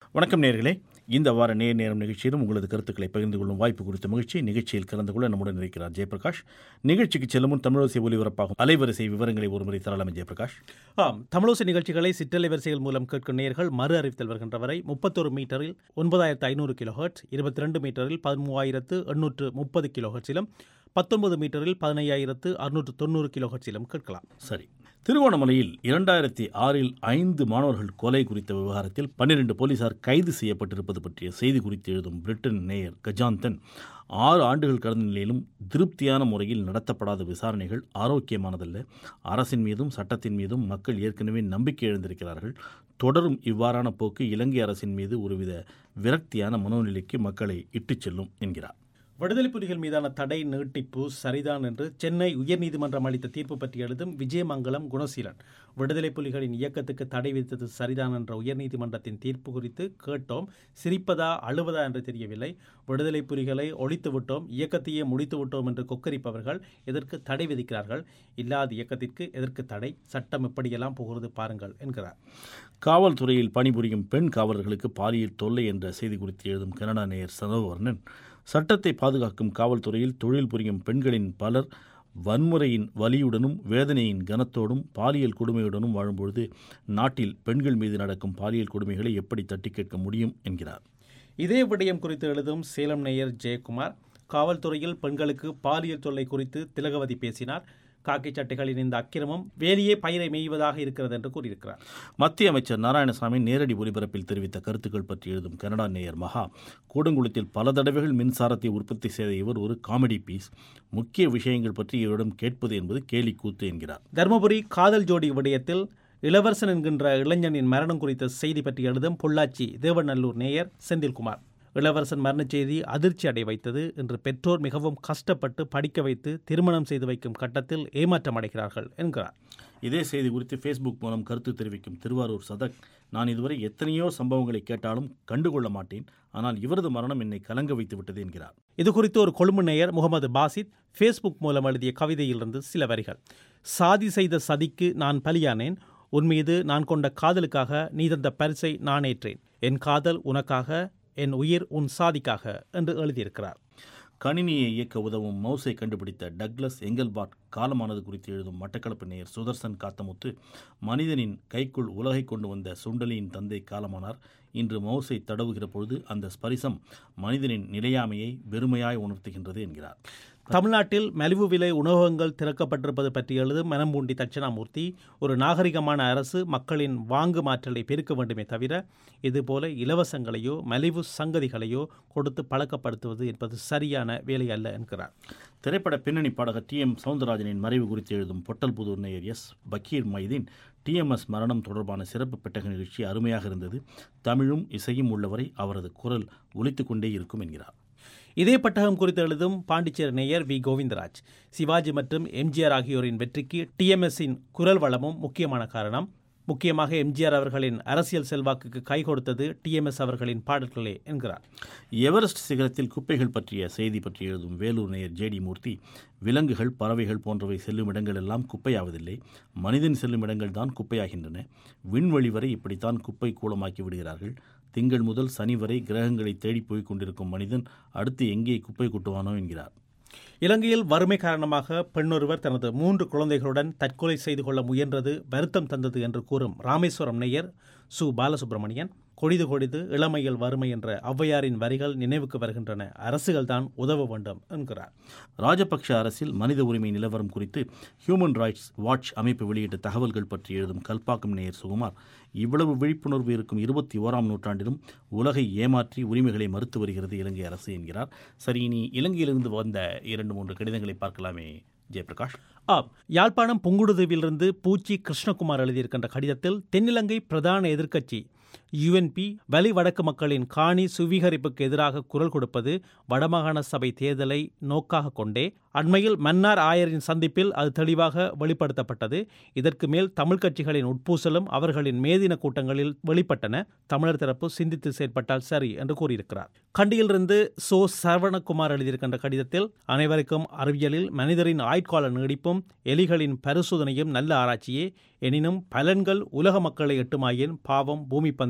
வணக்கம் நேர்களே இந்த வார நேர் நேரம் நிகழ்ச்சியிலும் உங்களது கருத்துக்களை பகிர்ந்து கொள்ளும் வாய்ப்பு குறித்த மகிழ்ச்சி நிகழ்ச்சியில் கலந்து கொள்ள நம்முடன் இருக்கிறார் ஜெயபிரகாஷ் நிகழ்ச்சிக்கு செல்லும் முன் தமிழோசை ஒலிபரப்பாகும் அலைவரிசை விவரங்களை ஒருமுறை தரலாமே ஜெயபிரகாஷ் ஆம் தமிழோசை நிகழ்ச்சிகளை சிற்றலை வரிசைகள் மூலம் கேட்கும் நேயர்கள் மறு அறிவித்தல் வருகின்ற வரை முப்பத்தொரு மீட்டரில் ஒன்பதாயிரத்து ஐநூறு கிலோ ஹெர்ட்ஸ் இருபத்தி ரெண்டு மீட்டரில் பதிமூவாயிரத்து எண்ணூற்று முப்பது கிலோ ஹெர்ட்ஸிலும் பத்தொன்பது மீட்டரில் பதினையாயிரத்து அறுநூற்று தொண்ணூறு கிலோ ஹெர்ட்ஸிலும் கேட்கலாம் சரி திருவோணமலையில் இரண்டாயிரத்தி ஆறில் ஐந்து மாணவர்கள் கொலை குறித்த விவகாரத்தில் பன்னிரண்டு போலீசார் கைது செய்யப்பட்டிருப்பது பற்றிய செய்தி குறித்து எழுதும் பிரிட்டன் நேயர் கஜாந்தன் ஆறு ஆண்டுகள் கடந்த நிலையிலும் திருப்தியான முறையில் நடத்தப்படாத விசாரணைகள் ஆரோக்கியமானதல்ல அரசின் மீதும் சட்டத்தின் மீதும் மக்கள் ஏற்கனவே நம்பிக்கை எழுந்திருக்கிறார்கள் தொடரும் இவ்வாறான போக்கு இலங்கை அரசின் மீது ஒருவித விரக்தியான மனோநிலைக்கு மக்களை இட்டுச் செல்லும் என்கிறார் விடுதலை புலிகள் மீதான தடை நீட்டிப்பு சரிதான் என்று சென்னை உயர்நீதிமன்றம் அளித்த தீர்ப்பு பற்றி எழுதும் விஜயமங்கலம் குணசீலன் விடுதலை புலிகளின் இயக்கத்துக்கு தடை விதித்தது சரிதான் என்ற உயர்நீதிமன்றத்தின் தீர்ப்பு குறித்து கேட்டோம் சிரிப்பதா அழுவதா என்று தெரியவில்லை விடுதலை புலிகளை ஒழித்து விட்டோம் இயக்கத்தையே முடித்து விட்டோம் என்று கொக்கரிப்பவர்கள் எதற்கு தடை விதிக்கிறார்கள் இல்லாத இயக்கத்திற்கு எதற்கு தடை சட்டம் எப்படியெல்லாம் புகிறது பாருங்கள் என்கிறார் காவல்துறையில் பணிபுரியும் பெண் காவலர்களுக்கு பாலியல் தொல்லை என்ற செய்தி குறித்து எழுதும் கனடா நேயர் சனோவர்ணன் சட்டத்தை பாதுகாக்கும் காவல்துறையில் தொழில் புரியும் பெண்களின் பலர் வன்முறையின் வலியுடனும் வேதனையின் கனத்தோடும் பாலியல் கொடுமையுடனும் வாழும்பொழுது நாட்டில் பெண்கள் மீது நடக்கும் பாலியல் கொடுமைகளை எப்படி தட்டி கேட்க முடியும் என்கிறார் இதே விடயம் குறித்து எழுதும் சேலம் நேயர் ஜெயக்குமார் காவல்துறையில் பெண்களுக்கு பாலியல் தொல்லை குறித்து திலகவதி பேசினார் காக்கி சட்டைகளின் இந்த அக்கிரமம் வேலியே பயிரை மேய்வதாக இருக்கிறது என்று கூறியிருக்கிறார் மத்திய அமைச்சர் நாராயணசாமி நேரடி ஒலிபரப்பில் தெரிவித்த கருத்துக்கள் பற்றி எழுதும் கனடா நேயர் மகா கூடங்குளத்தில் பல தடவைகள் மின்சாரத்தை உற்பத்தி செய்த இவர் ஒரு காமெடி பீஸ் முக்கிய விஷயங்கள் பற்றி இவரிடம் கேட்பது என்பது கேலி கூத்து என்கிறார் தருமபுரி காதல் ஜோடி விடயத்தில் இளவரசன் என்கின்ற இளைஞனின் மரணம் குறித்த செய்தி பற்றி எழுதும் பொள்ளாச்சி தேவநல்லூர் நேயர் செந்தில்குமார் இளவரசன் மரணச் செய்தி அதிர்ச்சி அடை வைத்தது என்று பெற்றோர் மிகவும் கஷ்டப்பட்டு படிக்க வைத்து திருமணம் செய்து வைக்கும் கட்டத்தில் ஏமாற்றம் அடைகிறார்கள் என்கிறார் இதே செய்தி குறித்து ஃபேஸ்புக் மூலம் கருத்து தெரிவிக்கும் திருவாரூர் சதக் நான் இதுவரை எத்தனையோ சம்பவங்களை கேட்டாலும் கண்டுகொள்ள மாட்டேன் ஆனால் இவரது மரணம் என்னை கலங்க வைத்து விட்டது என்கிறார் இது குறித்து ஒரு கொழும்பு நேயர் முகமது பாசித் ஃபேஸ்புக் மூலம் எழுதிய கவிதையிலிருந்து சில வரிகள் சாதி செய்த சதிக்கு நான் பலியானேன் உன் மீது நான் கொண்ட காதலுக்காக நீ தந்த பரிசை நான் ஏற்றேன் என் காதல் உனக்காக என் உயிர் உன் சாதிக்காக என்று எழுதியிருக்கிறார் கணினியை இயக்க உதவும் மவுஸை கண்டுபிடித்த டக்ளஸ் எங்கல்பாட் காலமானது குறித்து எழுதும் மட்டக்களப்பு நேயர் சுதர்சன் காத்தமுத்து மனிதனின் கைக்குள் உலகை கொண்டு வந்த சுண்டலியின் தந்தை காலமானார் இன்று மவுஸை தடவுகிற பொழுது அந்த ஸ்பரிசம் மனிதனின் நிலையாமையை வெறுமையாய் உணர்த்துகின்றது என்கிறார் தமிழ்நாட்டில் மலிவு விலை உணவகங்கள் திறக்கப்பட்டிருப்பது பற்றி எழுதும் மனம்பூண்டி தட்சிணாமூர்த்தி ஒரு நாகரிகமான அரசு மக்களின் வாங்கு மாற்றலை பெருக்க வேண்டுமே தவிர இதுபோல இலவசங்களையோ மலிவு சங்கதிகளையோ கொடுத்து பழக்கப்படுத்துவது என்பது சரியான வேலை அல்ல என்கிறார் திரைப்பட பின்னணி பாடகர் டி எம் சவுந்தரராஜனின் மறைவு குறித்து எழுதும் பொட்டல் புதூர் நேயர் எஸ் பக்கீர் மைதீன் டிஎம்எஸ் மரணம் தொடர்பான சிறப்பு பெட்டக நிகழ்ச்சி அருமையாக இருந்தது தமிழும் இசையும் உள்ளவரை அவரது குரல் ஒலித்து கொண்டே இருக்கும் என்கிறார் இதே பட்டகம் குறித்து எழுதும் பாண்டிச்சேரி நேயர் வி கோவிந்தராஜ் சிவாஜி மற்றும் எம்ஜிஆர் ஆகியோரின் வெற்றிக்கு டிஎம்எஸ்ஸின் குரல் வளமும் முக்கியமான காரணம் முக்கியமாக எம்ஜிஆர் அவர்களின் அரசியல் செல்வாக்குக்கு கை கொடுத்தது டிஎம்எஸ் அவர்களின் பாடல்களே என்கிறார் எவரெஸ்ட் சிகரத்தில் குப்பைகள் பற்றிய செய்தி பற்றி எழுதும் வேலூர் நேயர் ஜேடி மூர்த்தி விலங்குகள் பறவைகள் போன்றவை செல்லும் இடங்கள் எல்லாம் குப்பையாவதில்லை மனிதன் செல்லும் இடங்கள் தான் குப்பையாகின்றன விண்வெளி வரை இப்படித்தான் குப்பை கூலமாக்கி விடுகிறார்கள் திங்கள் முதல் சனி வரை கிரகங்களை தேடி போய் கொண்டிருக்கும் மனிதன் அடுத்து எங்கே குப்பை கொட்டுவானோ என்கிறார் இலங்கையில் வறுமை காரணமாக பெண்ணொருவர் தனது மூன்று குழந்தைகளுடன் தற்கொலை செய்து கொள்ள முயன்றது வருத்தம் தந்தது என்று கூறும் ராமேஸ்வரம் நேயர் சு பாலசுப்ரமணியன் கொடிது கொடிது இளமையில் வறுமை என்ற ஔவையாரின் வரிகள் நினைவுக்கு வருகின்றன அரசுகள் தான் உதவ வேண்டும் என்கிறார் ராஜபக்ஷ அரசில் மனித உரிமை நிலவரம் குறித்து ஹியூமன் ரைட்ஸ் வாட்ச் அமைப்பு வெளியிட்ட தகவல்கள் பற்றி எழுதும் கல்பாக்கம் நேயர் சுகுமார் இவ்வளவு விழிப்புணர்வு இருக்கும் இருபத்தி ஓராம் நூற்றாண்டிலும் உலகை ஏமாற்றி உரிமைகளை மறுத்து வருகிறது இலங்கை அரசு என்கிறார் சரி இனி இலங்கையிலிருந்து வந்த இரண்டு மூன்று கடிதங்களை பார்க்கலாமே ஜெயபிரகாஷ் ஆம் யாழ்ப்பாணம் புங்குடுதீவிலிருந்து பூச்சி கிருஷ்ணகுமார் எழுதியிருக்கின்ற கடிதத்தில் தென்னிலங்கை பிரதான எதிர்க்கட்சி யுஎன்பி வலி வடக்கு மக்களின் காணி சுவீகரிப்புக்கு எதிராக குரல் கொடுப்பது வடமாகாண சபை தேர்தலை நோக்காக கொண்டே அண்மையில் மன்னார் ஆயரின் சந்திப்பில் அது தெளிவாக வெளிப்படுத்தப்பட்டது இதற்கு மேல் தமிழ் கட்சிகளின் உட்பூசலும் அவர்களின் மேதின கூட்டங்களில் வெளிப்பட்டன தமிழர் தரப்பு சிந்தித்து செயற்பட்டால் சரி என்று கூறியிருக்கிறார் கண்டியிலிருந்து சோ சரவணகுமார் எழுதியிருக்கின்ற கடிதத்தில் அனைவருக்கும் அறிவியலில் மனிதரின் ஆயுட்கால நீடிப்பும் எலிகளின் பரிசோதனையும் நல்ல ஆராய்ச்சியே எனினும் பலன்கள் உலக மக்களை எட்டுமாயின் பாவம் பூமி பந்து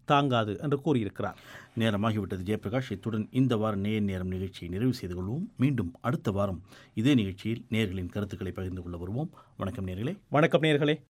தாங்காது என்று கூறியிருக்கிறார் நேரமாகிவிட்டது ஜெயபிரகாஷ் இத்துடன் இந்த வார நேர் நேரம் நிகழ்ச்சியை நிறைவு செய்து கொள்வோம் மீண்டும் அடுத்த வாரம் இதே நிகழ்ச்சியில் நேர்களின் கருத்துக்களை பகிர்ந்து கொள்ள வருவோம் வணக்கம் நேர்களே வணக்கம் நேர்களே